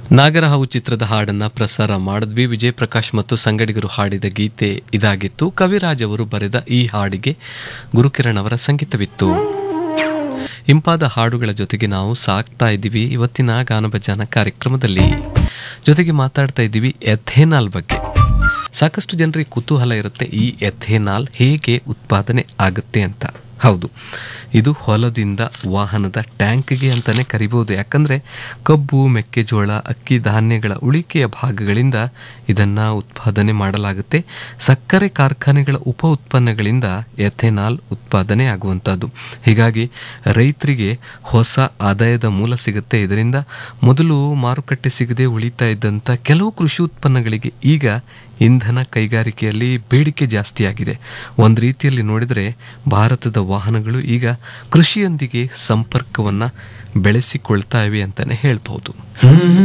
ನಾಗರಹಾವು ಚಿತ್ರದ ಹಾಡನ್ನ ಪ್ರಸಾರ ಮಾಡಿದ್ವಿ ವಿಜಯ್ ಪ್ರಕಾಶ್ ಮತ್ತು ಸಂಗಡಿಗರು ಹಾಡಿದ ಗೀತೆ ಇದಾಗಿತ್ತು ಕವಿರಾಜ್ ಅವರು ಬರೆದ ಈ ಹಾಡಿಗೆ ಗುರುಕಿರಣ್ ಅವರ ಸಂಗೀತವಿತ್ತು ಇಂಪಾದ ಹಾಡುಗಳ ಜೊತೆಗೆ ನಾವು ಸಾಕ್ತಾ ಇದ್ದೀವಿ ಇವತ್ತಿನ ಗಾನಭಜಾನ ಕಾರ್ಯಕ್ರಮದಲ್ಲಿ ಜೊತೆಗೆ ಮಾತಾಡ್ತಾ ಇದ್ದೀವಿ ಎಥೆನಾಲ್ ಬಗ್ಗೆ ಸಾಕಷ್ಟು ಜನರಿಗೆ ಕುತೂಹಲ ಇರುತ್ತೆ ಈ ಎಥೆನಾಲ್ ಹೇಗೆ ಉತ್ಪಾದನೆ ಆಗುತ್ತೆ ಅಂತ ಹೌದು ಇದು ಹೊಲದಿಂದ ವಾಹನದ ಟ್ಯಾಂಕ್ಗೆ ಅಂತಾನೆ ಕರಿಬಹುದು ಯಾಕಂದ್ರೆ ಕಬ್ಬು ಮೆಕ್ಕೆಜೋಳ ಅಕ್ಕಿ ಧಾನ್ಯಗಳ ಉಳಿಕೆಯ ಭಾಗಗಳಿಂದ ಇದನ್ನ ಉತ್ಪಾದನೆ ಮಾಡಲಾಗುತ್ತೆ ಸಕ್ಕರೆ ಕಾರ್ಖಾನೆಗಳ ಉಪ ಉತ್ಪನ್ನಗಳಿಂದ ಎಥೆನಾಲ್ ಉತ್ಪಾದನೆ ಆಗುವಂತಹದ್ದು ಹೀಗಾಗಿ ರೈತರಿಗೆ ಹೊಸ ಆದಾಯದ ಮೂಲ ಸಿಗುತ್ತೆ ಇದರಿಂದ ಮೊದಲು ಮಾರುಕಟ್ಟೆ ಸಿಗದೆ ಉಳಿತಾ ಇದ್ದಂಥ ಕೆಲವು ಕೃಷಿ ಉತ್ಪನ್ನಗಳಿಗೆ ಈಗ ಇಂಧನ ಕೈಗಾರಿಕೆಯಲ್ಲಿ ಬೇಡಿಕೆ ಜಾಸ್ತಿಯಾಗಿದೆ ಒಂದು ರೀತಿಯಲ್ಲಿ ನೋಡಿದರೆ ಭಾರತದ ವಾಹನಗಳು ಈಗ ಕೃಷಿಯೊಂದಿಗೆ ಸಂಪರ್ಕವನ್ನ ಬೆಳೆಸಿಕೊಳ್ತಾ ಇವೆ ಅಂತಾನೆ ಹೇಳ್ಬಹುದು